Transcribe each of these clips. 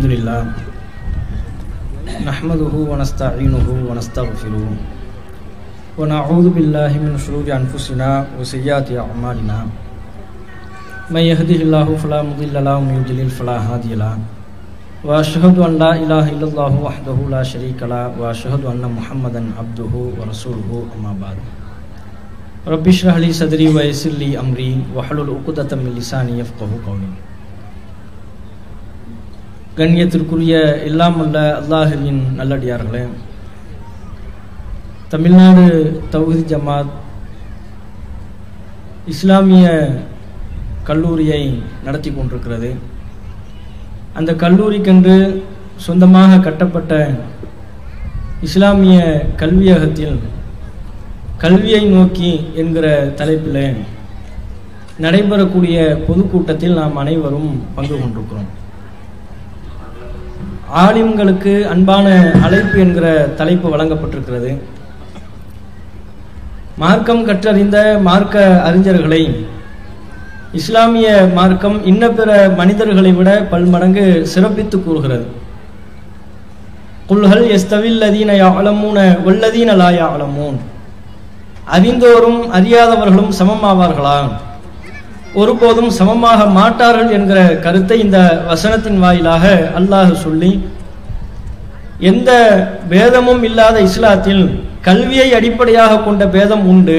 لله نحمده ونستعينه ونستغفره ونعوذ بالله من شرور أنفسنا وسيئات أعمالنا من يهده الله فلا مضل له ومن يضلل فلا هادي له وأشهد أن لا إله إلا الله وحده لا شريك له وأشهد أن محمدا عبده ورسوله أما بعد رب اشرح لي صدري ويسر لي أمري واحلل عقدة من لساني يفقهوا قولي கண்ணியத்திற்குரிய எல்லாம் அல்ல அல்லாஹுவின் நல்லடியார்களே தமிழ்நாடு தௌஹி ஜமாத் இஸ்லாமிய கல்லூரியை நடத்தி கொண்டிருக்கிறது அந்த கல்லூரிக்கென்று சொந்தமாக கட்டப்பட்ட இஸ்லாமிய கல்வியகத்தில் கல்வியை நோக்கி என்கிற தலைப்பில் நடைபெறக்கூடிய பொதுக்கூட்டத்தில் நாம் அனைவரும் பங்கு கொண்டிருக்கிறோம் ஆலிம்களுக்கு அன்பான அழைப்பு என்கிற தலைப்பு வழங்கப்பட்டிருக்கிறது மார்க்கம் கற்றறிந்த மார்க்க அறிஞர்களை இஸ்லாமிய மார்க்கம் இன்ன பிற மனிதர்களை விட பல்மடங்கு சிறப்பித்து கூறுகிறது குல்ஹல் எஸ்தவில்லதீன யாழமூன வல்லதீன லா யாழமூன் அறிந்தோரும் அறியாதவர்களும் சமமாவார்களா ஒருபோதும் சமமாக மாட்டார்கள் என்கிற கருத்தை இந்த வசனத்தின் வாயிலாக அல்லாஹ் சொல்லி எந்த பேதமும் இல்லாத இஸ்லாத்தில் கல்வியை அடிப்படையாக கொண்ட பேதம் உண்டு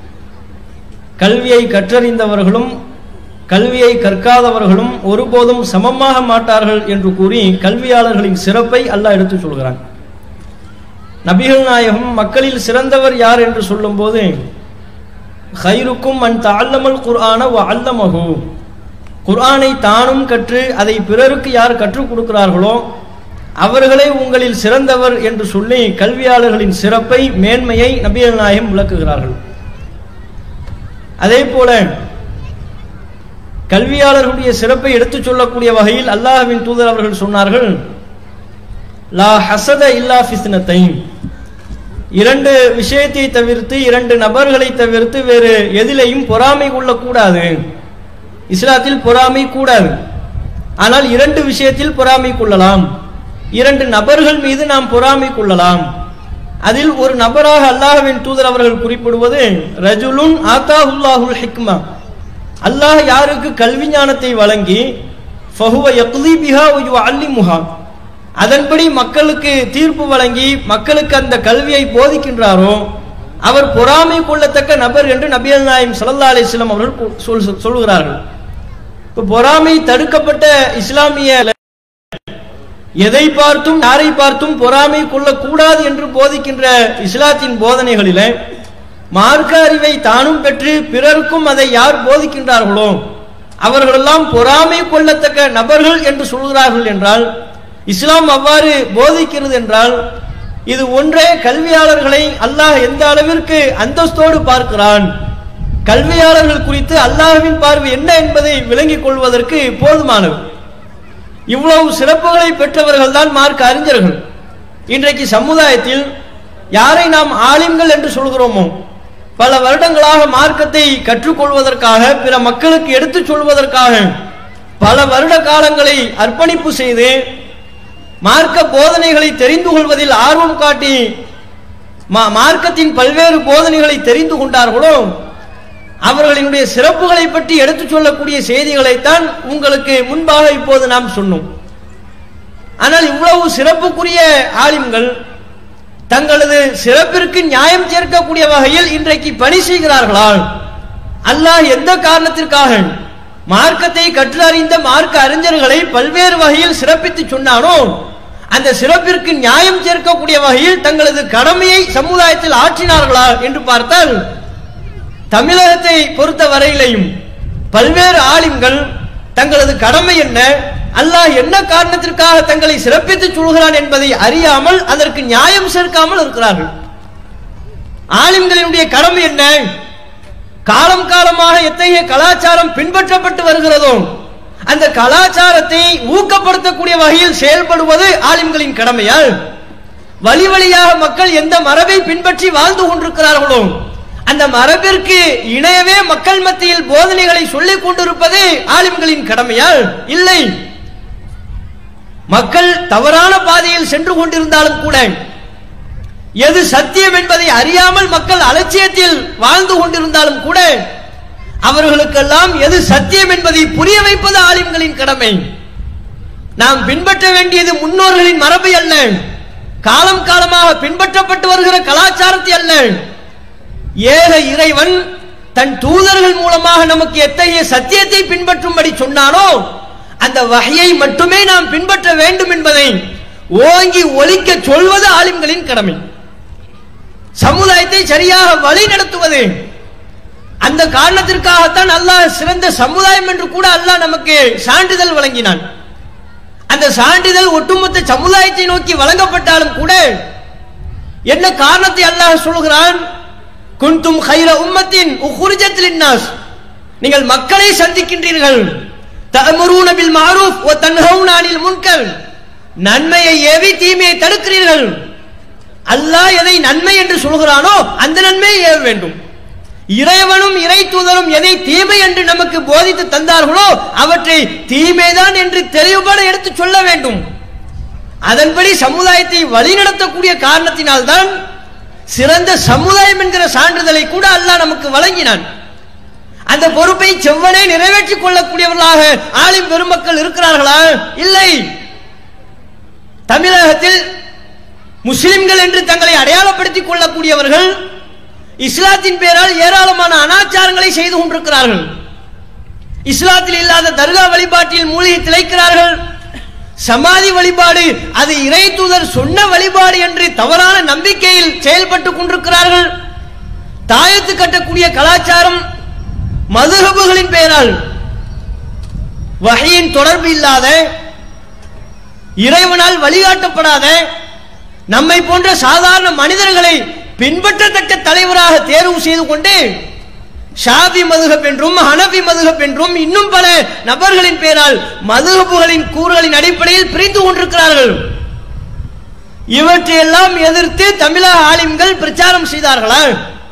கல்வியை கற்றறிந்தவர்களும் கல்வியை கற்காதவர்களும் ஒருபோதும் சமமாக மாட்டார்கள் என்று கூறி கல்வியாளர்களின் சிறப்பை அல்லாஹ் எடுத்து சொல்கிறான் நபிகள் நாயகம் மக்களில் சிறந்தவர் யார் என்று சொல்லும்போது ஹைருக்கும் அன் தாழ்லமல் குர்ஆன அல்லமகு குர்ஆனை தானும் கற்று அதை பிறருக்கு யார் கற்றுக் கொடுக்கிறார்களோ அவர்களே உங்களில் சிறந்தவர் என்று சொல்லி கல்வியாளர்களின் சிறப்பை மேன்மையை நபிகள் நாயகம் விளக்குகிறார்கள் அதே போல கல்வியாளர்களுடைய சிறப்பை எடுத்துச் சொல்லக்கூடிய வகையில் அல்லாஹ்வின் தூதர் அவர்கள் சொன்னார்கள் லா ஹசத இல்லா ஃபிஸ்னத்தை இரண்டு விஷயத்தை தவிர்த்து இரண்டு நபர்களை தவிர்த்து வேறு எதிலையும் பொறாமை கொள்ளக்கூடாது இஸ்லாத்தில் பொறாமை கூடாது ஆனால் இரண்டு விஷயத்தில் பொறாமை கொள்ளலாம் இரண்டு நபர்கள் மீது நாம் பொறாமை கொள்ளலாம் அதில் ஒரு நபராக அல்லாஹ்வின் தூதர் அவர்கள் குறிப்பிடுவது ரஜுலுன் ஆத்தாஹுல்லாஹுல் ஹிக்மா அல்லாஹ் யாருக்கு கல்வி ஞானத்தை வழங்கி ஃபஹுவ யக்லி பிஹா அல்லிமுஹா அதன்படி மக்களுக்கு தீர்ப்பு வழங்கி மக்களுக்கு அந்த கல்வியை போதிக்கின்றாரோ அவர் பொறாமை கொள்ளத்தக்க நபர் என்று நபியல் நாயம் சல்லா அலிஸ்லாம் அவர்கள் சொல்கிறார்கள் இப்போ பொறாமை தடுக்கப்பட்ட இஸ்லாமிய எதை பார்த்தும் யாரை பார்த்தும் பொறாமை கொள்ளக்கூடாது என்று போதிக்கின்ற இஸ்லாத்தின் போதனைகளில மார்க்க அறிவை தானும் பெற்று பிறருக்கும் அதை யார் போதிக்கின்றார்களோ அவர்களெல்லாம் பொறாமை கொள்ளத்தக்க நபர்கள் என்று சொல்கிறார்கள் என்றால் இஸ்லாம் அவ்வாறு போதிக்கிறது என்றால் இது ஒன்றே கல்வியாளர்களை அல்லாஹ் எந்த அளவிற்கு அந்தஸ்தோடு பார்க்கிறான் கல்வியாளர்கள் குறித்து அல்லாஹ்வின் பார்வை என்ன என்பதை விளங்கிக் கொள்வதற்கு போதுமானது இவ்வளவு சிறப்புகளை பெற்றவர்கள் தான் மார்க்க அறிஞர்கள் இன்றைக்கு சமுதாயத்தில் யாரை நாம் ஆலிம்கள் என்று சொல்கிறோமோ பல வருடங்களாக மார்க்கத்தை கற்றுக்கொள்வதற்காக பிற மக்களுக்கு எடுத்துச் சொல்வதற்காக பல வருட காலங்களை அர்ப்பணிப்பு செய்து மார்க்க போதனைகளை தெரிந்து கொள்வதில் ஆர்வம் காட்டி மார்க்கத்தின் பல்வேறு போதனைகளை தெரிந்து கொண்டார்களோ அவர்களினுடைய சிறப்புகளை பற்றி எடுத்துச் சொல்லக்கூடிய செய்திகளைத்தான் உங்களுக்கு முன்பாக இப்போது நாம் சொன்னோம் ஆனால் இவ்வளவு சிறப்புக்குரிய ஆலிம்கள் தங்களது சிறப்பிற்கு நியாயம் சேர்க்கக்கூடிய வகையில் இன்றைக்கு பணி செய்கிறார்களா அல்லாஹ் எந்த காரணத்திற்காக மார்க்கத்தை கற்று அறிந்த மார்க்க அறிஞர்களை பல்வேறு வகையில் சிறப்பித்து சொன்னானோ அந்த சிறப்பிற்கு நியாயம் சேர்க்கக்கூடிய வகையில் தங்களது கடமையை சமுதாயத்தில் ஆற்றினார்களா என்று பார்த்தால் தமிழகத்தை பொறுத்த வரையிலையும் பல்வேறு ஆலிம்கள் தங்களது கடமை என்ன அல்லாஹ் என்ன காரணத்திற்காக தங்களை சிறப்பித்து சொல்கிறான் என்பதை அறியாமல் அதற்கு நியாயம் சேர்க்காமல் இருக்கிறார்கள் ஆலிம்களினுடைய கடமை என்ன காலம் காலமாக எத்தகைய கலாச்சாரம் பின்பற்றப்பட்டு வருகிறதோ அந்த கலாச்சாரத்தை ஊக்கப்படுத்தக்கூடிய வகையில் செயல்படுவது ஆலிம்களின் கடமையால் வழி வழியாக மக்கள் எந்த மரபை பின்பற்றி வாழ்ந்து கொண்டிருக்கிறார்களோ அந்த மரபிற்கு இணையவே மக்கள் மத்தியில் போதனைகளை சொல்லிக் கொண்டிருப்பது ஆலிம்களின் கடமையால் இல்லை மக்கள் தவறான பாதையில் சென்று கொண்டிருந்தாலும் கூட எது சத்தியம் என்பதை அறியாமல் மக்கள் அலட்சியத்தில் வாழ்ந்து கொண்டிருந்தாலும் கூட அவர்களுக்கெல்லாம் எது சத்தியம் என்பதை புரிய வைப்பது ஆலிம்களின் கடமை நாம் பின்பற்ற வேண்டியது முன்னோர்களின் மரபை அல்ல காலம் காலமாக பின்பற்றப்பட்டு வருகிற கலாச்சாரத்தை அல்ல ஏக இறைவன் தன் தூதர்கள் மூலமாக நமக்கு எத்தகைய சத்தியத்தை பின்பற்றும்படி சொன்னானோ அந்த வகையை மட்டுமே நாம் பின்பற்ற வேண்டும் என்பதை ஓங்கி ஒலிக்க சொல்வது ஆலிம்களின் கடமை சமுதாயத்தை சரியாக வழி நடத்துவது அந்த காரணத்திற்காகத்தான் அல்லாஹ் சிறந்த சமுதாயம் என்று கூட அல்லாஹ் நமக்கு சான்றிதழ் வழங்கினான் அந்த சான்றிதழ் ஒட்டுமொத்த சமுதாயத்தை நோக்கி வழங்கப்பட்டாலும் கூட என்ன காரணத்தை அல்லாஹ் சொல்கிறான் குந்தும் ஹைர உம்மத்தின் உஹுரிஜத்தில் நாஸ் நீங்கள் மக்களை சந்திக்கின்றீர்கள் தஅமுரூன பில் மஅரூஃப் வ தன்ஹவுன அனில் முன்கர் நன்மையை ஏவி தீமையை தடுக்கிறீர்கள் அல்லாஹ் எதை நன்மை என்று சொல்கிறானோ அந்த நன்மையை ஏவ வேண்டும் இறைவனும் இறை தூதரும் எதை தீமை என்று நமக்கு போதித்து தந்தார்களோ அவற்றை தீமைதான் என்று தெளிவுபட எடுத்து சொல்ல வேண்டும் அதன்படி சமுதாயத்தை வழிநடத்தக்கூடிய காரணத்தினால்தான் சிறந்த சமுதாயம் என்கிற சான்றிதழை கூட அல்லாஹ் நமக்கு வழங்கினான் அந்த பொறுப்பை செவ்வனே நிறைவேற்றிக் கொள்ளக்கூடியவர்களாக ஆளும் பெருமக்கள் இருக்கிறார்களா இல்லை தமிழகத்தில் முஸ்லிம்கள் என்று தங்களை அடையாளப்படுத்திக் கொள்ளக்கூடியவர்கள் இஸ்லாத்தின் பேரால் ஏராளமான அனாச்சாரங்களை செய்து கொண்டிருக்கிறார்கள் இஸ்லாத்தில் இல்லாத தர்கா வழிபாட்டில் மூழ்கி திளைக்கிறார்கள் சமாதி வழிபாடு அது இறை தூதர் சொன்ன வழிபாடு என்று தவறான நம்பிக்கையில் செயல்பட்டுக் கொண்டிருக்கிறார்கள் தாயத்து கட்டக்கூடிய கலாச்சாரம் மதுகபுகளின் பெயரால் வகையின் தொடர்பு இல்லாத இறைவனால் வழிகாட்டப்படாத நம்மை போன்ற சாதாரண மனிதர்களை பின்பற்றத்தக்க தலைவராக தேர்வு செய்து கொண்டு ஷாபி மதுகப் என்றும் ஹனபி மதுகப் என்றும் இன்னும் பல நபர்களின் பெயரால் மதுகப்புகளின் கூறுகளின் அடிப்படையில் பிரிந்து கொண்டிருக்கிறார்கள் இவற்றையெல்லாம் எதிர்த்து தமிழக ஆலிம்கள் பிரச்சாரம் செய்தார்களா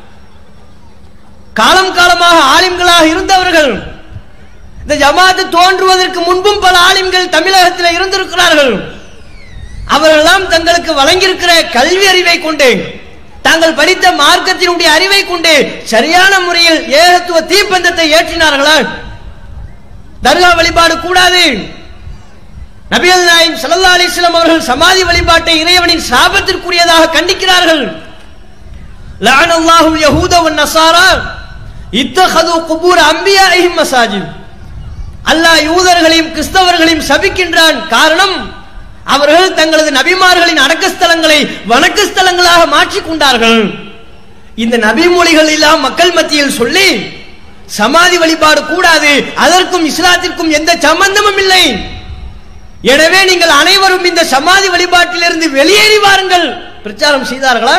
காலம் காலமாக ஆலிம்களாக இருந்தவர்கள் இந்த ஜமாத்து தோன்றுவதற்கு முன்பும் பல ஆலிம்கள் தமிழகத்தில் இருந்திருக்கிறார்கள் அவர்களெல்லாம் தங்களுக்கு வழங்கியிருக்கிற கல்வி அறிவை கொண்டு தாங்கள் படித்த மார்க்கத்தினுடைய அறிவை கொண்டு சரியான முறையில் ஏகத்துவ தீப்பந்தத்தை ஏற்றினார்களா தர்கா வழிபாடு கூடாது நபிகள் நாயம் சல்லா அலிஸ்லாம் அவர்கள் சமாதி வழிபாட்டை இறைவனின் சாபத்திற்குரியதாக கண்டிக்கிறார்கள் லஅனல்லாஹுல் யஹூத வன் நஸாரா இத்தஹது குபூர் அம்பியாஹிம் மசாஜித் அல்லாஹ் யூதர்களையும் கிறிஸ்தவர்களையும் சபிக்கின்றான் காரணம் அவர்கள் தங்களது நபிமார்களின் அடக்கஸ்தலங்களை வணக்கஸ்தலங்களாக மாற்றிக் கொண்டார்கள் இந்த நபிமொழிகள் எல்லாம் மக்கள் மத்தியில் சொல்லி சமாதி வழிபாடு கூடாது அதற்கும் இஸ்லாத்திற்கும் எந்த சம்பந்தமும் இல்லை எனவே நீங்கள் அனைவரும் இந்த சமாதி வழிபாட்டிலிருந்து வெளியேறி வாருங்கள் பிரச்சாரம் செய்தார்களா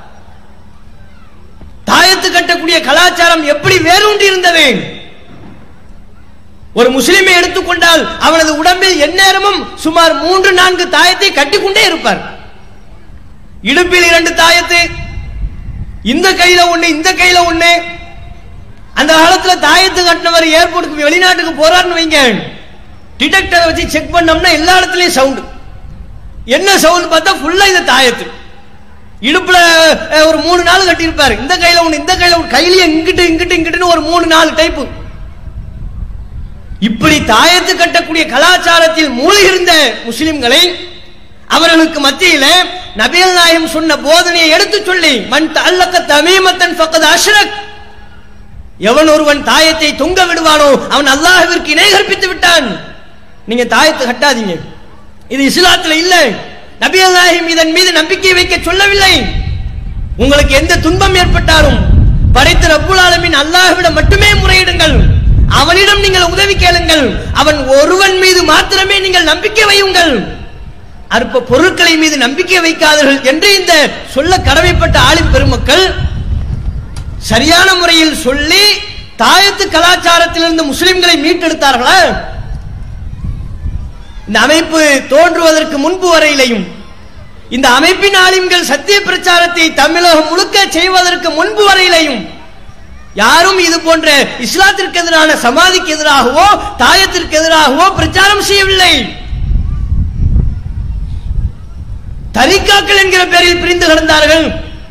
தாயத்து கட்டக்கூடிய கலாச்சாரம் எப்படி வேரூன்றி இருந்தது ஒரு முஸ்லிமை எடுத்துக்கொண்டால் அவனது உடம்பில் எந்நேரமும் சுமார் மூன்று நான்கு தாயத்தை கட்டிக்கொண்டே இருப்பார் இடுப்பில் இரண்டு தாயத்து இந்த கையில ஒண்ணு இந்த கையில ஒண்ணு அந்த காலத்துல தாயத்து கட்டினவர் ஏர்போர்ட்டுக்கு வெளிநாட்டுக்கு போறாருன்னு வைங்க டிடெக்டரை வச்சு செக் பண்ணோம்னா எல்லா இடத்துலயும் சவுண்ட் என்ன சவுண்ட் பார்த்தா ஃபுல்லா இந்த தாயத்து இடுப்புல அஹ், ஒரு மூணு நாள் கட்டியிருப்பாரு இந்த கையில ஒண்ணு இந்த கையில ஒண்ணு கையிலயே இங்கிட்டு இங்கிட்டு இங்கிட்டுன்னு ஒரு மூணு நாலு டைப்பு இப்படி தாயத்து கட்டக்கூடிய கலாச்சாரத்தில் மூழ்கியிருந்த முஸ்லிம்களை அவர்களுக்கு மத்தியில நபிகள் நாயகம் சொன்ன போதனையை எடுத்து சொல்லி மன் தல்லக்க தமீமத்தன் ஃபக்கத் அஷ்ரக் எவன் ஒருவன் தாயத்தை தொங்க விடுவானோ அவன் அல்லாஹ்விற்கு இணை கற்பித்து விட்டான் நீங்க தாயத்தை கட்டாதீங்க இது இஸ்லாத்துல இல்ல நபிகள் நாயகம் இதன் மீது நம்பிக்கை வைக்க சொல்லவில்லை உங்களுக்கு எந்த துன்பம் ஏற்பட்டாலும் படைத்த ரப்புல் ஆலமீன் அல்லாஹ்விடம் மட்டுமே முறையிடுங்கள் அவனிடம் நீங்கள் உதவி கேளுங்கள் அவன் ஒருவன் மீது மாத்திரமே நீங்கள் நம்பிக்கை வையுங்கள் அற்ப பொருட்களை மீது நம்பிக்கை வைக்காதீர்கள் என்று இந்த சொல்ல கடமைப்பட்ட ஆளும் பெருமக்கள் சரியான முறையில் சொல்லி தாயத்து கலாச்சாரத்திலிருந்து முஸ்லிம்களை மீட்டெடுத்தார்களா இந்த அமைப்பு தோன்றுவதற்கு முன்பு வரையிலையும் இந்த அமைப்பின் ஆலிம்கள் சத்திய பிரச்சாரத்தை தமிழகம் முழுக்க செய்வதற்கு முன்பு வரையிலையும் யாரும் இது போன்ற இஸ்லாத்திற்கு எதிரான சமாதிக்கு எதிராகவோ தாயத்திற்கு எதிராகவோ பிரச்சாரம் செய்யவில்லை தரிகாக்கள் என்கிற பெயரில் பிரிந்து கிடந்தார்கள்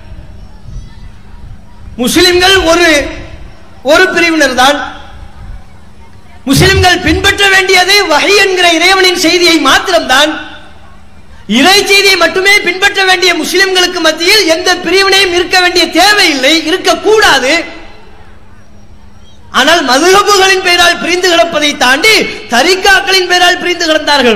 முஸ்லிம்கள் ஒரு ஒரு பிரிவினர் தான் முஸ்லிம்கள் பின்பற்ற வேண்டியது வகை என்கிற இறைவனின் செய்தியை மாத்திரம்தான் இறை செய்தியை மட்டுமே பின்பற்ற வேண்டிய முஸ்லிம்களுக்கு மத்தியில் எந்த பிரிவினையும் இருக்க வேண்டிய தேவையில்லை இருக்கக்கூடாது ஆனால் மதுகபுகளின் பெயரால் பிரிந்து கிடப்பதை தாண்டி தரிக்காக்களின் பெயரால் பிரிந்து கிடந்தார்கள்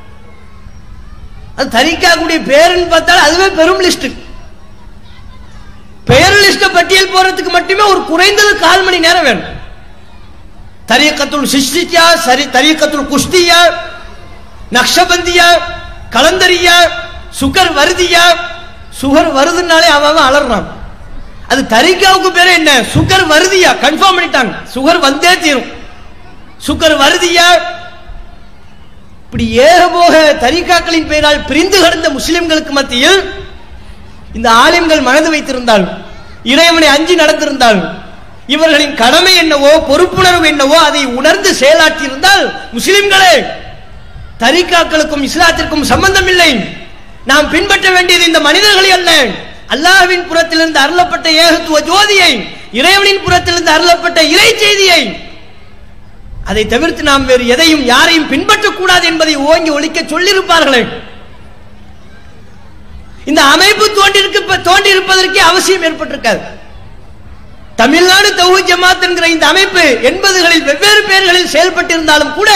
அது தரிக்காக்குடைய பேருன்னு பார்த்தால் அதுவே பெரும் லிஸ்ட் பெயர் லிஸ்ட பட்டியல் போறதுக்கு மட்டுமே ஒரு குறைந்தது கால் மணி நேரம் வேணும் தரியக்கத்துல் சிஷ்டியா சரி தரியக்கத்துல் குஷ்தியா நக்ஷபந்தியா கலந்தரியா சுகர் வருதியா சுகர் வருதுனாலே அவன் அவன் அலறான் அது தரிக்காவுக்கு பேரு என்ன சுகர் வருதியா கன்ஃபார்ம் பண்ணிட்டாங்க சுகர் வந்தே தீரும் சுகர் வருதியா இப்படி ஏகபோக தரிகாக்களின் பெயரால் பிரிந்து கிடந்த முஸ்லிம்களுக்கு மத்தியில் இந்த ஆலிம்கள் மனது வைத்திருந்தால் இறைவனை அஞ்சி நடந்திருந்தால் இவர்களின் கடமை என்னவோ பொறுப்புணர்வு என்னவோ அதை உணர்ந்து செயலாற்றியிருந்தால் முஸ்லிம்களே தரிகாக்களுக்கும் இஸ்லாத்திற்கும் சம்பந்தம் இல்லை நாம் பின்பற்ற வேண்டியது இந்த மனிதர்களை அல்ல அல்லாஹ்வின் புறத்திலிருந்து அருளப்பட்ட ஏகத்துவ ஜோதியை இறைவனின் புறத்திலிருந்து அருளப்பட்ட இறை செய்தியை அதை தவிர்த்து நாம் வேறு எதையும் யாரையும் பின்பற்றக்கூடாது என்பதை ஓங்கி ஒழிக்க சொல்லியிருப்பார்களே இந்த அமைப்பு தோன்றிருக்க தோன்றியிருப்பதற்கே அவசியம் ஏற்பட்டிருக்காது தமிழ்நாடு தௌஹி ஜமாத் என்கிற இந்த அமைப்பு எண்பதுகளில் வெவ்வேறு பெயர்களில் செயல்பட்டிருந்தாலும் கூட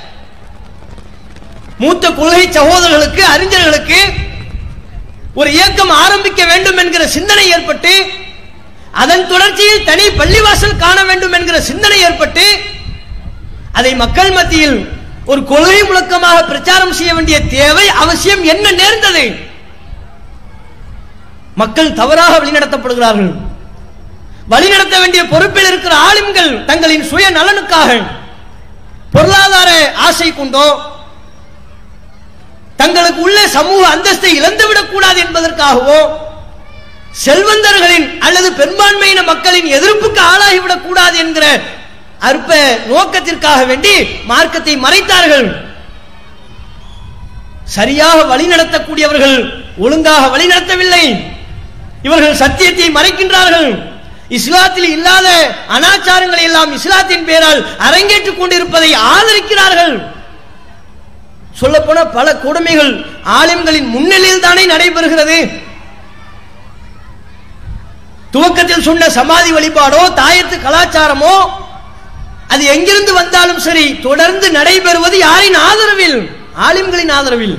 மூத்த கொள்கை சகோதரர்களுக்கு அறிஞர்களுக்கு ஒரு இயக்கம் ஆரம்பிக்க வேண்டும் என்கிற சிந்தனை ஏற்பட்டு அதன் தொடர்ச்சியில் தனி பள்ளிவாசல் காண வேண்டும் என்கிற சிந்தனை ஏற்பட்டு அதை மக்கள் மத்தியில் ஒரு கொள்கை முழக்கமாக பிரச்சாரம் செய்ய வேண்டிய தேவை அவசியம் என்ன நேர்ந்தது மக்கள் தவறாக வழிநடத்தப்படுகிறார்கள் வழிநடத்த வேண்டிய பொறுப்பில் இருக்கிற ஆளும்கள் தங்களின் சுய நலனுக்காக பொருளாதார ஆசை கொண்டோ தங்களுக்கு உள்ள சமூக அந்தஸ்தை இழந்துவிடக் கூடாது என்பதற்காகவோ செல்வந்தர்களின் அல்லது பெரும்பான்மையின மக்களின் எதிர்ப்புக்கு ஆளாகிவிடக் கூடாது என்கிற அற்ப நோக்கத்திற்காக வேண்டி மார்க்கத்தை மறைத்தார்கள் சரியாக வழிநடத்தக்கூடியவர்கள் ஒழுங்காக வழிநடத்தவில்லை இவர்கள் சத்தியத்தை மறைக்கின்றார்கள் இஸ்லாத்தில் இல்லாத அனாச்சாரங்களை எல்லாம் இஸ்லாத்தின் பெயரால் அரங்கேற்றுக் கொண்டிருப்பதை ஆதரிக்கிறார்கள் சொல்லப்போன பல கொடுமைகள் ஆலிம்களின் முன்னிலையில் தானே நடைபெறுகிறது துவக்கத்தில் சொன்ன சமாதி வழிபாடோ தாயத்து கலாச்சாரமோ அது எங்கிருந்து வந்தாலும் சரி தொடர்ந்து நடைபெறுவது யாரின் ஆதரவில் ஆலிம்களின் ஆதரவில்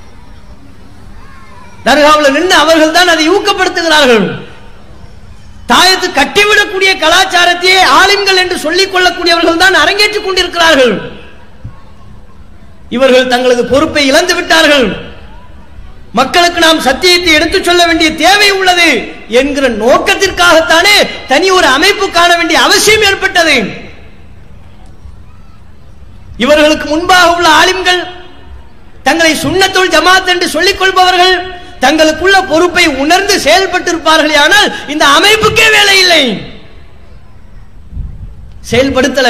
தர்காவில் நின்று அவர்கள் தான் அதை ஊக்கப்படுத்துகிறார்கள் தாயத்து கட்டிவிடக்கூடிய கலாச்சாரத்தையே ஆலிம்கள் என்று சொல்லிக் கொள்ளக்கூடியவர்கள் தான் அரங்கேற்றிக் கொண்டிருக்கிறார்கள் இவர்கள் தங்களது பொறுப்பை இழந்து விட்டார்கள் மக்களுக்கு நாம் சத்தியத்தை எடுத்துச் சொல்ல வேண்டிய தேவை உள்ளது என்கிற நோக்கத்திற்காகத்தானே தனி ஒரு அமைப்பு காண வேண்டிய அவசியம் ஏற்பட்டது இவர்களுக்கு முன்பாக உள்ள ஆலிம்கள் தங்களை சுண்ணத்துள் ஜமாத் என்று சொல்லிக் கொள்பவர்கள் தங்களுக்குள்ள பொறுப்பை உணர்ந்து செயல்பட்டிருப்பார்களே ஆனால் இந்த அமைப்புக்கே வேலை இல்லை செயல்படுத்தல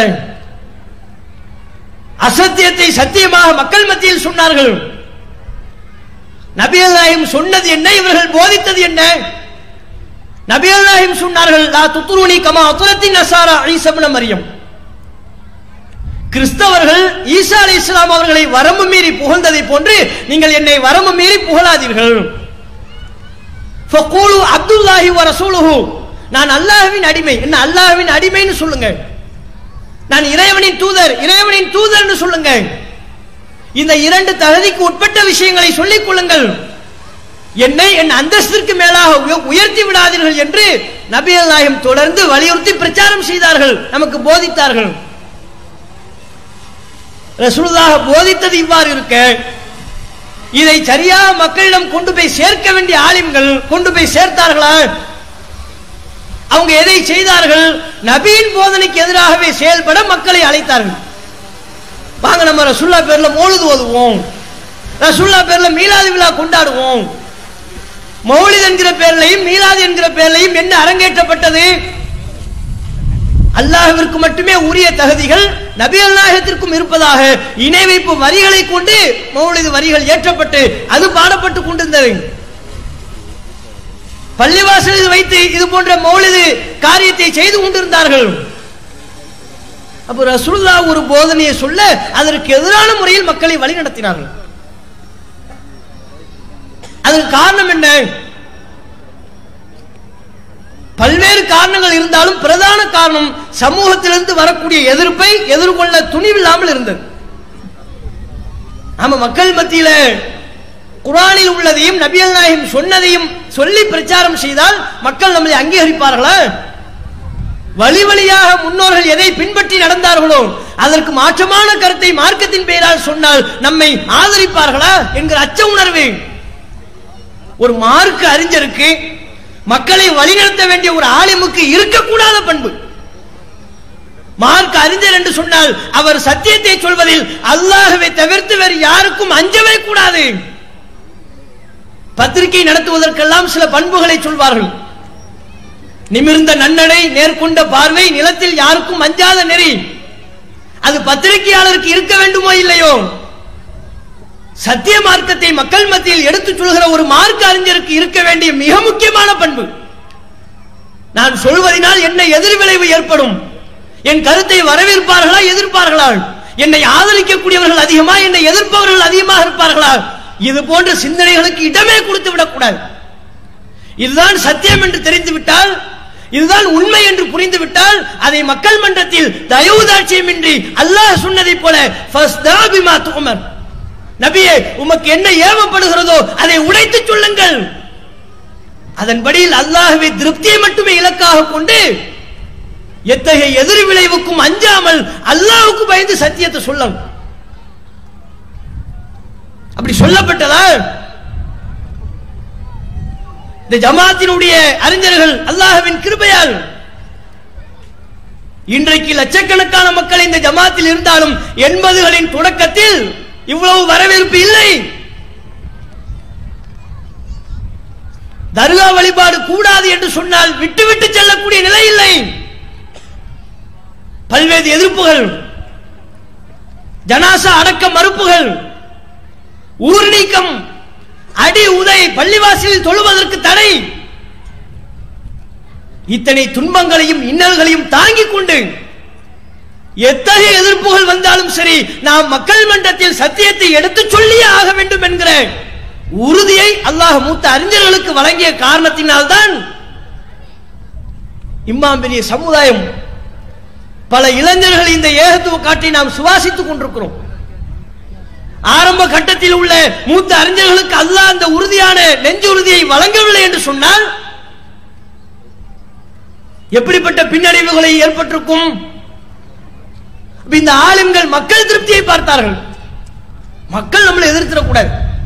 அசத்தியத்தை சத்தியமாக மக்கள் மத்தியில் சொன்னார்கள் நபிகள் நாயம் சொன்னது என்ன இவர்கள் போதித்தது என்ன நபிகள் நாயம் சொன்னார்கள் லா துத்துருணி கமா அத்துரத்தின் நசாரா ஈசப்ன மரியம் கிறிஸ்தவர்கள் ஈசா அலி இஸ்லாம் அவர்களை வரம்பு மீறி புகழ்ந்ததை போன்று நீங்கள் என்னை வரம்பு மீறி புகழாதீர்கள் ஃபகூலு அப்துல்லாஹி வ ரசூலுஹு நான் அல்லாஹ்வின் அடிமை என்ன அல்லாஹ்வின் அடிமைன்னு சொல்லுங்க நான் இறைவனின் தூதர் இறைவனின் தூதர்னு சொல்லுங்க இந்த இரண்டு தகுதிக்கு உட்பட்ட விஷயங்களை சொல்லிக் கொள்ளுங்கள் என்னை என் அந்தஸ்திற்கு மேலாக உய- உயர்த்தி விடாதீர்கள் என்று நபிகள் நாயகம் தொடர்ந்து வலியுறுத்தி பிரச்சாரம் செய்தார்கள் நமக்கு போதித்தார்கள் ரசூலுல்லாஹ் போதித்தது இவ்வாறு இருக்க இதை சரியாக மக்களிடம் கொண்டு போய் சேர்க்க வேண்டிய ஆலிம்கள் கொண்டு போய் சேர்த்தார்களா அவங்க எதை செய்தார்கள் நபியின் போதனைக்கு எதிராகவே செயல்பட மக்களை அழைத்தார்கள் வாங்க நம்ம ரசுல்லா பேர்ல மௌலிது ஓதுவோம் ரசுல்லா பேர்ல மீலாது விழா கொண்டாடுவோம் மௌலித் என்கிற பேர்லையும் மீலாது என்கிற பேர்லையும் என்ன அரங்கேற்றப்பட்டது அல்லாஹ்விற்கு மட்டுமே உரிய தகுதிகள் நபி அல்லாஹத்திற்கும் இருப்பதாக இணை வைப்பு வரிகளை கொண்டு மௌலிது வரிகள் ஏற்றப்பட்டு அது பாடப்பட்டு கொண்டிருந்தது பள்ளிவாசலில் வைத்து இது போன்ற மௌலிது காரியத்தை செய்து கொண்டிருந்தார்கள் அப்போ ரசூல்லா ஒரு போதனையை சொல்ல அதற்கு எதிரான முறையில் மக்களை வழிநடத்தினார்கள் அதுக்கு காரணம் என்ன பல்வேறு காரணங்கள் இருந்தாலும் பிரதான காரணம் சமூகத்திலிருந்து வரக்கூடிய எதிர்ப்பை எதிர்கொள்ள துணிவில்லாமல் இருந்தது நாம மக்கள் மத்தியில குரானில் உள்ளதையும் நபியல் நாயகம் சொன்னதையும் சொல்லி பிரச்சாரம் செய்தால் மக்கள் நம்மை அங்கீகரிப்பார்களா வழி வழியாக முன்னோர்கள் எதை பின்பற்றி நடந்தார்களோ அதற்கு மாற்றமான கருத்தை மார்க்கத்தின் பெயரால் சொன்னால் நம்மை ஆதரிப்பார்களா என்கிற அச்ச உணர்வு ஒரு மார்க்க அறிஞருக்கு மக்களை வழிநடத்த வேண்டிய ஒரு ஆலிமுக்கு இருக்கக்கூடாத பண்பு மார்க்க அறிஞர் என்று சொன்னால் அவர் சத்தியத்தை சொல்வதில் அல்லாஹ்வை தவிர்த்து வேறு யாருக்கும் அஞ்சவே கூடாது பத்திரிகை நடத்துவதற்கெல்லாம் சில பண்புகளை சொல்வார்கள் நிமிர்ந்த நன்னடை நேர்கொண்ட பார்வை நிலத்தில் யாருக்கும் அஞ்சாத நெறி அது பத்திரிகையாளருக்கு இருக்க வேண்டுமோ இல்லையோ சத்திய மார்க்கத்தை மக்கள் மத்தியில் எடுத்துச் சொல்கிற ஒரு மார்க்க அறிஞருக்கு இருக்க வேண்டிய மிக முக்கியமான பண்பு நான் சொல்வதனால் என்ன எதிர்விளைவு ஏற்படும் என் கருத்தை வரவேற்பார்களா எதிர்ப்பார்களா என்னை ஆதரிக்கக்கூடியவர்கள் அதிகமா என்னை எதிர்ப்பவர்கள் அதிகமாக இருப்பார்களா இது போன்ற சிந்தனைகளுக்கு இடமே கொடுத்து விடக்கூடாது இதுதான் சத்தியம் என்று தெரிந்துவிட்டால் இதுதான் உண்மை என்று புரிந்துவிட்டால் அதை மக்கள் மன்றத்தில் தயவுதாட்சியமின்றி அல்லாஹ் சொன்னதைப் போல ஃபஸ்தா பிமா துமர் நபியே உமக்கு என்ன ஏவப்படுகிறதோ அதை உடைத்து சொல்லுங்கள் அதன்படியில் அல்லாஹ்வை திருப்தியை மட்டுமே இலக்காக கொண்டு எத்தகைய எதிர் விளைவுக்கும் அஞ்சாமல் அல்லாஹ்வுக்கு பயந்து சத்தியத்தை சொல்லணும் அப்படி சொல்லப்பட்டதா இந்த ஜமாத்தினுடைய அறிஞர்கள் அல்லாஹ்வின் கிருபையால் இன்றைக்கு லட்சக்கணக்கான மக்கள் இந்த ஜமாத்தில் இருந்தாலும் எண்பதுகளின் தொடக்கத்தில் இவ்வளவு வரவேற்பு இல்லை தர்கா வழிபாடு கூடாது என்று சொன்னால் விட்டு விட்டு செல்லக்கூடிய நிலை இல்லை பல்வேறு எதிர்ப்புகள் ஜனாசா அடக்க மறுப்புகள் ஊர் நீக்கம் அடி உதை பள்ளிவாசலில் தொழுவதற்கு தடை இத்தனை துன்பங்களையும் இன்னல்களையும் தாங்கிக் கொண்டு எத்தகைய எதிர்ப்புகள் வந்தாலும் சரி நாம் மக்கள் மன்றத்தில் சத்தியத்தை எடுத்துச் சொல்லியே ஆக வேண்டும் என்கிற உறுதியை அல்லாஹ் மூத்த அறிஞர்களுக்கு வழங்கிய காரணத்தினால்தான் இம்மாம் பெரிய சமுதாயம் பல இளைஞர்கள் இந்த ஏகத்துவ காட்டை நாம் சுவாசித்துக் கொண்டிருக்கிறோம் ஆரம்ப கட்டத்தில் உள்ள மூத்த அறிஞர்களுக்கு அல்லாஹ் அந்த உறுதியான நெஞ்சு உறுதியை வழங்கவில்லை என்று சொன்னால் எப்படிப்பட்ட பின்னடைவுகளை ஏற்பட்டிருக்கும் அப்ப இந்த ஆளுங்கள் மக்கள் திருப்தியை பார்த்தார்கள் மக்கள் நம்மளை எதிர்த்திடக்கூடாது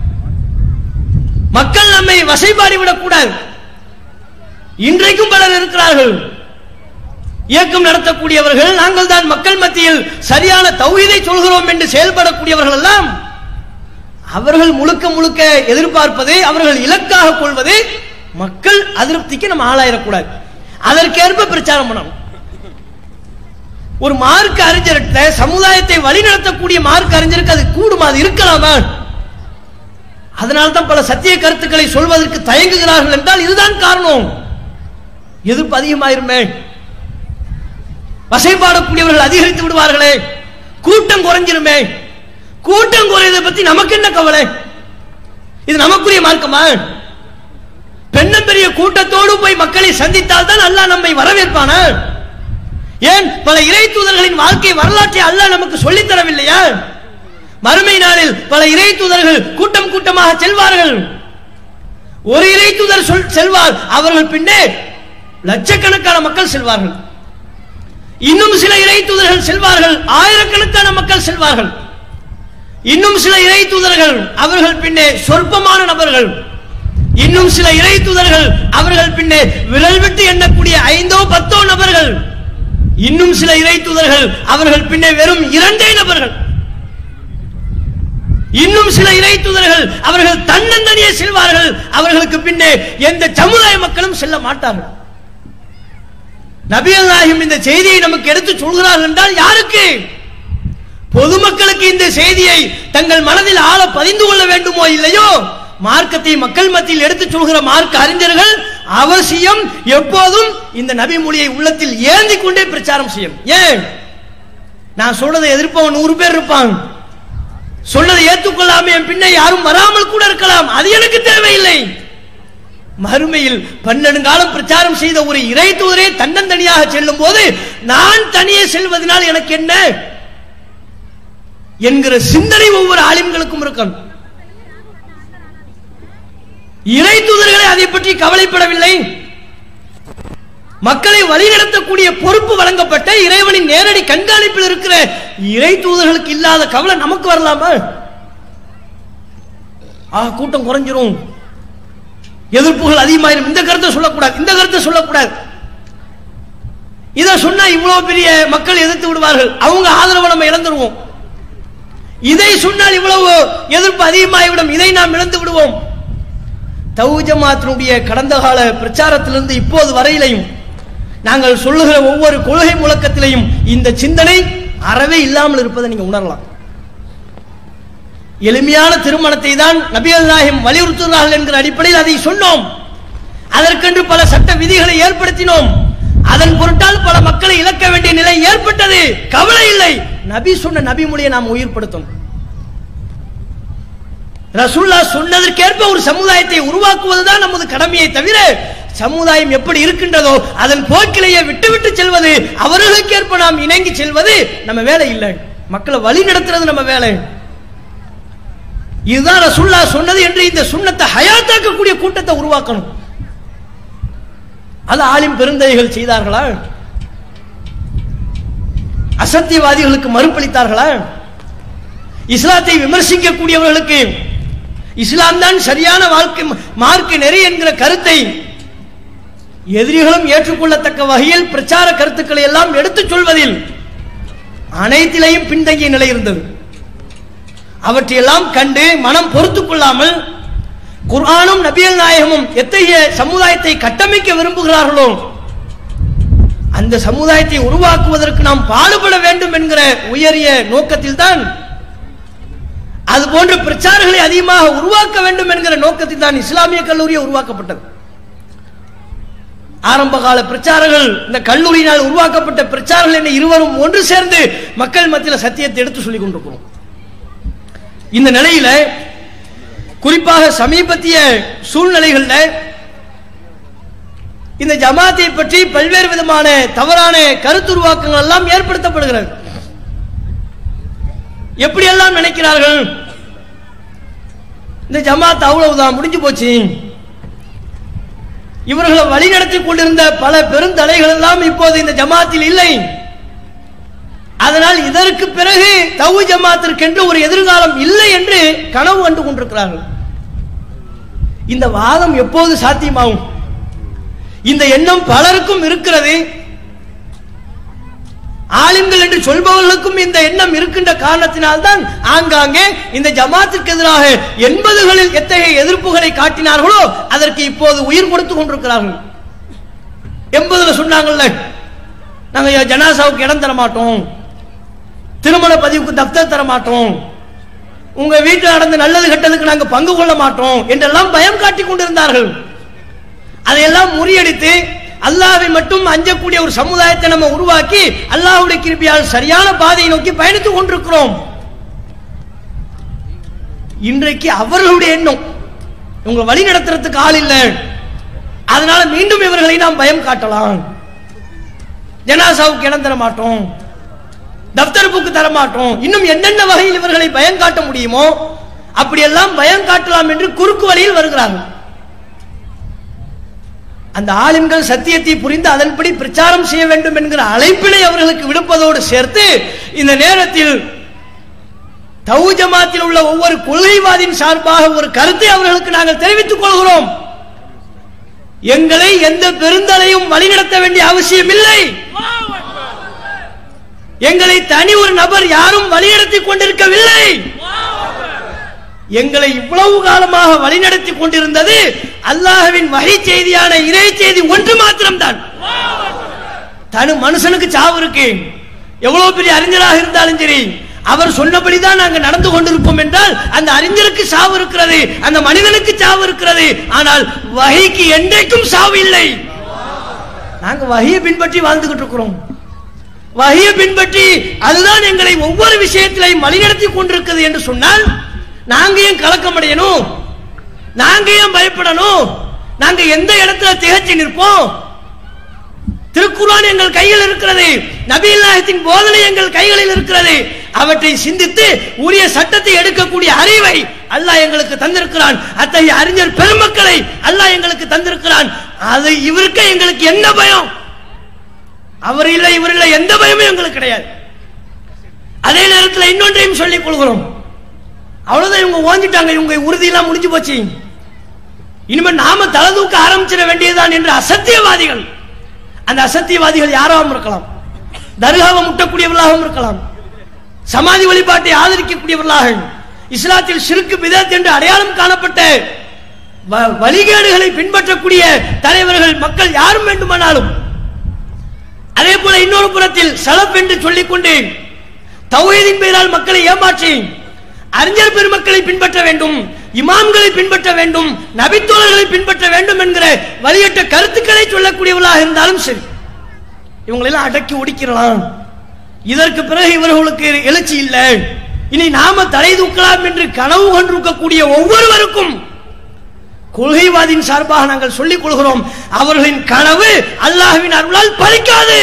மக்கள் நம்மை வசைபாடி விடக்கூடாது இன்றைக்கும் பலர் இருக்கிறார்கள் இயக்கம் நடத்தக்கூடியவர்கள் நாங்கள் தான் மக்கள் மத்தியில் சரியான தௌஹீதை சொல்கிறோம் என்று செயல்படக்கூடியவர்கள் எல்லாம் அவர்கள் முழுக்க முழுக்க எதிர்பார்ப்பது அவர்கள் இலக்காக கொள்வது மக்கள் அதிருப்திக்கு நம்ம ஆளாயிடக்கூடாது அதற்கேற்ப பிரச்சாரம் பண்ணணும் ஒரு மார்க்க அறிஞர்கிட்ட சமுதாயத்தை வழிநடத்தக்கூடிய மார்க்க அறிஞருக்கு அது கூடுமா அது இருக்கலாமா அதனால தான் பல சத்திய கருத்துக்களை சொல்வதற்கு தயங்குகிறார்கள் என்றால் இதுதான் காரணம் எதிர்ப்பு அதிகமாயிருமே வசைபாடக்கூடியவர்கள் அதிகரித்து விடுவார்களே கூட்டம் குறைஞ்சிருமே கூட்டம் குறையதை பத்தி நமக்கு என்ன கவலை இது நமக்குரிய மார்க்கமா பெண்ணும் பெரிய கூட்டத்தோடு போய் மக்களை சந்தித்தால் தான் அல்லாஹ் நம்மை வரவேற்பானா ஏன் பல இறை தூதர்களின் வாழ்க்கை வரலாற்றை அல்லாஹ் நமக்கு சொல்லித் தரவில்லையா மறுமை நாளில் பல இறை தூதர்கள் கூட்டம் கூட்டமாக செல்வார்கள் ஒரு இறை தூதர் சொல் செல்வார் அவர்கள் பின்னே லட்சக்கணக்கான மக்கள் செல்வார்கள் இன்னும் சில இறை தூதர்கள் செல்வார்கள் ஆயிரக்கணக்கான மக்கள் செல்வார்கள் இன்னும் சில இறை தூதர்கள் அவர்கள் பின்னே சொற்பமான நபர்கள் இன்னும் சில இறை தூதர்கள் அவர்கள் பின்னே விரல் விட்டு எண்ணக்கூடிய ஐந்தோ பத்தோ நபர்கள் இன்னும் சில இறை தூதர்கள் அவர்கள் பின்னே வெறும் இரண்டே நபர்கள் இன்னும் சில இறை தூதர்கள் அவர்கள் தன்னந்தனியே செல்வார்கள் அவர்களுக்கு பின்னே எந்த சமுதாய மக்களும் செல்ல மாட்டார்கள் நபிகள் நாயகம் இந்த செய்தியை நமக்கு எடுத்து சொல்கிறார்கள் என்றால் யாருக்கு பொதுமக்களுக்கு இந்த செய்தியை தங்கள் மனதில் ஆழ பதிந்து கொள்ள வேண்டுமோ இல்லையோ மார்க்கத்தை மக்கள் மத்தியில் எடுத்துச் சொல்கிற மார்க்க அறிஞர்கள் அவசியம் எப்போதும் இந்த நபி மொழியை உள்ளத்தில் ஏந்தி கொண்டே பிரச்சாரம் செய்யும் ஏன் நான் சொல்றதை எதிர்ப்பவன் நூறு பேர் இருப்பான் சொன்னதை ஏற்றுக்கொள்ளாம என் பின்ன யாரும் வராமல் கூட இருக்கலாம் அது எனக்கு தேவையில்லை மறுமையில் பன்னெடுங்காலம் பிரச்சாரம் செய்த ஒரு இறை தூதரே தன்னந்தனியாக செல்லும் போது நான் தனியே செல்வதனால் எனக்கு என்ன என்கிற சிந்தனை ஒவ்வொரு ஆலிம்களுக்கும் இருக்கும் இறை தூதர்களை அதை பற்றி கவலைப்படவில்லை மக்களை வழிநடத்தக்கூடிய பொறுப்பு வழங்கப்பட்ட இறைவனின் நேரடி கண்காணிப்பில் இருக்கிற இறை தூதர்களுக்கு இல்லாத கவலை நமக்கு வரலாமா ஆ கூட்டம் குறைஞ்சிரும் எதிர்ப்புகள் அதிகமாயிரும் இந்த கருத்தை சொல்லக்கூடாது இந்த கருத்தை சொல்லக்கூடாது இதை சொன்னா இவ்வளவு பெரிய மக்கள் எதிர்த்து விடுவார்கள் அவங்க ஆதரவை நம்ம இழந்துருவோம் இதை சொன்னால் இவ்வளவு எதிர்ப்பு அதிகமாகிவிடும் இதை நாம் இழந்து விடுவோம் தவு ஜமாத்தினுடைய கடந்த கால பிரச்சாரத்திலிருந்து இப்போது வரையிலையும் நாங்கள் சொல்லுகிற ஒவ்வொரு கொள்கை முழக்கத்திலையும் இந்த சிந்தனை அறவே இல்லாமல் இருப்பதை நீங்க உணரலாம் எளிமையான திருமணத்தை தான் நபிகள் நாயகம் வலியுறுத்துகிறார்கள் என்கிற அடிப்படையில் அதை சொன்னோம் அதற்கென்று பல சட்ட விதிகளை ஏற்படுத்தினோம் அதன் பொருட்டால் பல மக்களை இழக்க வேண்டிய நிலை ஏற்பட்டது கவலை இல்லை நபி சொன்ன நபி மொழியை நாம் உயிர்படுத்தும் ரசூல்லா சொன்னதற்கேற்ப ஒரு சமுதாயத்தை உருவாக்குவதுதான் நமது கடமையை தவிர சமுதாயம் எப்படி இருக்கின்றதோ அதன் போக்கிலேயே விட்டு விட்டு செல்வது அவர்களுக்கேற்ப நாம் இணங்கி செல்வது நம்ம வேலை இல்லை மக்களை வழி நடத்துறது நம்ம வேலை இதுதான் ரசூல்லா சொன்னது என்று இந்த சுண்ணத்தை ஹயாத்தாக்கக்கூடிய கூட்டத்தை உருவாக்கணும் அது ஆலிம் பெருந்தைகள் செய்தார்களா அசத்தியவாதிகளுக்கு மறுப்பளித்தார்களா இஸ்லாத்தை விமர்சிக்கக்கூடியவர்களுக்கு இஸ்லாம் தான் சரியான வாழ்க்கை மார்க்க நெறி என்கிற கருத்தை எதிரிகளும் ஏற்றுக்கொள்ளத்தக்க வகையில் பிரச்சார கருத்துக்களை எல்லாம் எடுத்துச் சொல்வதில் அனைத்திலையும் பின்தங்கிய நிலை இருந்தது அவற்றையெல்லாம் கண்டு மனம் பொறுத்துக் கொள்ளாமல் குர்ஆனும் நபியல் நாயகமும் எத்தகைய சமுதாயத்தை கட்டமைக்க விரும்புகிறார்களோ அந்த சமுதாயத்தை உருவாக்குவதற்கு நாம் பாடுபட வேண்டும் என்கிற உயரிய நோக்கத்தில் தான் அது போன்ற பிரச்சாரங்களை அதிகமாக உருவாக்க வேண்டும் என்கிற நோக்கத்தில் தான் இஸ்லாமிய கல்லூரி உருவாக்கப்பட்டது ஆரம்ப கால பிரச்சாரங்கள் இந்த கல்லூரியினால் உருவாக்கப்பட்ட பிரச்சாரங்கள் என இருவரும் ஒன்று சேர்ந்து மக்கள் மத்தியில் சத்தியத்தை எடுத்து சொல்லிக் கொண்டிருக்கிறோம் இந்த நிலையில குறிப்பாக சமீபத்திய சூழ்நிலைகள்ல இந்த ஜமாத்தை பற்றி பல்வேறு விதமான தவறான கருத்துருவாக்கங்கள் எல்லாம் ஏற்படுத்தப்படுகிறது எப்படி எல்லாம் நினைக்கிறார்கள் இந்த ஜமாத் அவ்வளவுதான் முடிஞ்சு போச்சு இவர்களை வழிநடத்தி கொண்டிருந்த பல பெருந்தலைகள் எல்லாம் இப்போது இந்த ஜமாத்தில் இல்லை அதனால் இதற்கு பிறகு தவு ஜமாத்திற்கென்று ஒரு எதிர்காலம் இல்லை என்று கனவு கண்டு கொண்டிருக்கிறார்கள் இந்த வாதம் எப்போது சாத்தியமாகும் இந்த எண்ணம் பலருக்கும் இருக்கிறது ஆலிம்கள் என்று சொல்பவர்களுக்கும் இந்த எண்ணம் இருக்கின்ற காரணத்தினால்தான் ஆங்காங்கே இந்த ஜமாத்திற்கு எதிராக எண்பதுகளில் எத்தகைய எதிர்ப்புகளை காட்டினார்களோ அதற்கு இப்போது உயிர் கொடுத்து கொண்டிருக்கிறார்கள் எண்பதுல சொன்னாங்கல்ல நாங்க ஜனாசாவுக்கு இடம் தர மாட்டோம் திருமண பதிவுக்கு தப்தர் தர மாட்டோம் உங்க வீட்டில் நடந்த நல்லது கெட்டதுக்கு நாங்க பங்கு கொள்ள மாட்டோம் என்றெல்லாம் பயம் காட்டிக் கொண்டிருந்தார்கள் அதையெல்லாம் முறியடித்து அல்லாவை மட்டும் அஞ்சக்கூடிய ஒரு சமுதாயத்தை நம்ம உருவாக்கி அல்லாஹ்வுடைய கிருபியால் சரியான பாதையை நோக்கி பயணித்துக் கொண்டிருக்கிறோம் இன்றைக்கு அவர்களுடைய எண்ணம் உங்களை வழி நடத்துறதுக்கு ஆள் இல்லை அதனால மீண்டும் இவர்களை நாம் பயம் காட்டலாம் ஜனாசாவுக்கு இடம் தர மாட்டோம் தப்தர் புக்கு தர மாட்டோம் இன்னும் என்னென்ன வகையில் இவர்களை பயம் காட்ட முடியுமோ அப்படியெல்லாம் பயம் காட்டலாம் என்று குறுக்கு வழியில் வருகிறார்கள் அந்த ஆலிம்கள் சத்தியத்தை புரிந்து அதன்படி பிரச்சாரம் செய்ய வேண்டும் என்கிற அழைப்பினை அவர்களுக்கு விடுப்பதோடு சேர்த்து இந்த நேரத்தில் தவு ஜமாத்தில் உள்ள ஒவ்வொரு கொள்கைவாதியின் சார்பாக ஒரு கருத்தை அவர்களுக்கு நாங்கள் தெரிவித்துக் கொள்கிறோம் எங்களை எந்த பெருந்தலையும் வழிநடத்த வேண்டிய அவசியம் இல்லை எங்களை தனி ஒரு நபர் யாரும் வழிநடத்திக் கொண்டிருக்கவில்லை எங்களை இவ்வளவு காலமாக வழிநடத்தி கொண்டிருந்தது அல்லாஹ்வின் வகை செய்தியான இறை செய்தி ஒன்று மாத்திரம்தான் தனு மனுஷனுக்கு சாவு இருக்கு எவ்வளவு பெரிய அறிஞராக இருந்தாலும் சரி அவர் சொன்னபடிதான் நாங்க நடந்து கொண்டிருப்போம் என்றால் அந்த அறிஞருக்கு சாவு இருக்கிறது அந்த மனிதனுக்கு சாவு இருக்கிறது ஆனால் வகைக்கு என்றைக்கும் சாவு இல்லை நாங்க வகையை பின்பற்றி வாழ்ந்துகிட்டு இருக்கிறோம் வகையை பின்பற்றி அதுதான் எங்களை ஒவ்வொரு விஷயத்திலையும் வழிநடத்தி கொண்டிருக்கிறது என்று சொன்னால் நாங்க ஏன் கலக்கம் அடையணும் நாங்க ஏன் பயப்படணும் நாங்க எந்த இடத்துல திகச்சு நிற்போம் திருக்குர்ஆன் எங்கள் கையில் இருக்கிறது நபிகள் நாயகத்தின் போதனை எங்கள் கைகளில் இருக்கிறது அவற்றை சிந்தித்து உரிய சட்டத்தை எடுக்கக்கூடிய அறிவை அல்லாஹ் எங்களுக்கு தந்திருக்கிறான் அத்தகைய அறிஞர் பெருமக்களை அல்லாஹ் எங்களுக்கு தந்திருக்கிறான் அது இவருக்கு எங்களுக்கு என்ன பயம் அவர் இல்லை இவர் இல்லை எந்த பயமும் எங்களுக்கு கிடையாது அதே நேரத்தில் இன்னொன்றையும் சொல்லிக் கொள்கிறோம் அவ்வளவுதான் இவங்க ஓஞ்சிட்டாங்க இவங்க உறுதியெல்லாம் முடிஞ்சு போச்சு இனிமே நாம தலை தூக்க ஆரம்பிச்சிட வேண்டியதுதான் என்று அசத்தியவாதிகள் அந்த அசத்தியவாதிகள் யாராவும் இருக்கலாம் தர்காவை முட்டக்கூடியவர்களாகவும் இருக்கலாம் சமாதி வழிபாட்டை ஆதரிக்கக்கூடியவர்களாக இஸ்லாத்தில் சிறுக்கு பிதத் என்று அடையாளம் காணப்பட்ட வ- வழிகேடுகளை பின்பற்றக்கூடிய தலைவர்கள் மக்கள் யாரும் வேண்டுமானாலும் அதே போல இன்னொரு புறத்தில் சலப் என்று சொல்லிக்கொண்டு தௌஹீதின் பெயரால் மக்களை ஏமாற்றி அறிஞர் பெருமக்களை பின்பற்ற வேண்டும் இமாம்களை பின்பற்ற வேண்டும் நபித்தோழர்களை பின்பற்ற வேண்டும் என்கிற வழியற்ற கருத்துக்களை சொல்லக்கூடியவர்களாக இருந்தாலும் சரி இவங்களெல்லாம் அடக்கி ஒடிக்கிறலாம் இதற்கு பிறகு இவர்களுக்கு எழுச்சி இல்லை இனி நாம தலை தூக்கலாம் என்று கனவு கொண்டிருக்கக்கூடிய ஒவ்வொருவருக்கும் கொள்கைவாதியின் சார்பாக நாங்கள் சொல்லிக் கொள்கிறோம் அவர்களின் கனவு அல்லாஹ்வின் அருளால் பலிக்காது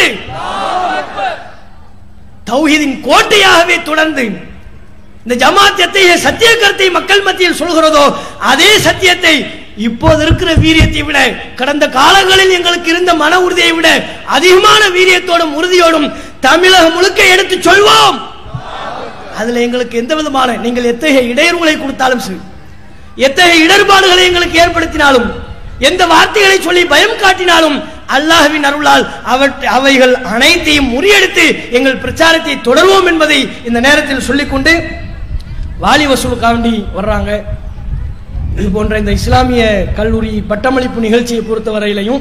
தௌஹீதின் கோட்டையாகவே தொடர்ந்து இந்த ஜமாத் எத்தகைய சத்திய கருத்தை மக்கள் மத்தியில் சொல்கிறதோ அதே சத்தியத்தை இப்போது இருக்கிற வீரியத்தை விட கடந்த காலங்களில் எங்களுக்கு இருந்த மன உறுதியை விட அதிகமான வீரியத்தோடும் உறுதியோடும் தமிழகம் முழுக்க எடுத்து சொல்வோம் அதுல எங்களுக்கு எந்த விதமான நீங்கள் எத்தகைய இடையூறுகளை கொடுத்தாலும் சரி எத்தகைய இடர்பாடுகளை எங்களுக்கு ஏற்படுத்தினாலும் எந்த வார்த்தைகளை சொல்லி பயம் காட்டினாலும் அல்லாஹ்வின் அருளால் அவற்றை அவைகள் அனைத்தையும் முறியடித்து எங்கள் பிரச்சாரத்தை தொடர்வோம் என்பதை இந்த நேரத்தில் சொல்லிக்கொண்டு வாலி வசூலுக்காண்டி வர்றாங்க இது போன்ற இந்த இஸ்லாமிய கல்லூரி பட்டமளிப்பு நிகழ்ச்சியை பொறுத்தவரையிலையும்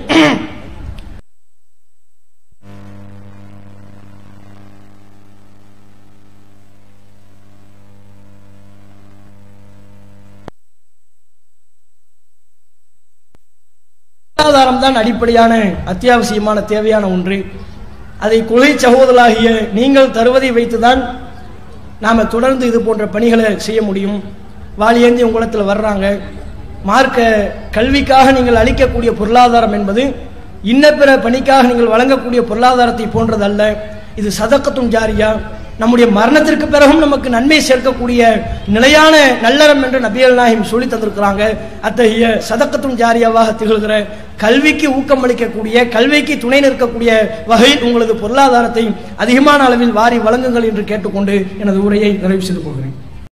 பொருளாதாரம் தான் அடிப்படையான அத்தியாவசியமான தேவையான ஒன்று அதை கொலை சகோதரர்களாகிய நீங்கள் தருவதை வைத்துதான் நாம தொடர்ந்து இது போன்ற பணிகளை செய்ய முடியும் வாலியேந்தி உங்களத்தில் வர்றாங்க மார்க்க கல்விக்காக நீங்கள் அளிக்கக்கூடிய பொருளாதாரம் என்பது இன்ன பிற பணிக்காக நீங்கள் வழங்கக்கூடிய பொருளாதாரத்தை போன்றதல்ல இது சதக்கத்தும் ஜாரியா நம்முடைய மரணத்திற்கு பிறகும் நமக்கு நன்மை சேர்க்கக்கூடிய நிலையான நல்லறம் என்று நபியல் நாயகம் சொல்லி தந்திருக்கிறாங்க அத்தகைய சதக்கத்தும் ஜாரியாவாக திகழ்கிற கல்விக்கு ஊக்கம் அளிக்கக்கூடிய கல்விக்கு துணை நிற்கக்கூடிய வகையில் உங்களது பொருளாதாரத்தை அதிகமான அளவில் வாரி வழங்குங்கள் என்று கேட்டுக்கொண்டு எனது உரையை நிறைவு செய்து கொள்கிறேன்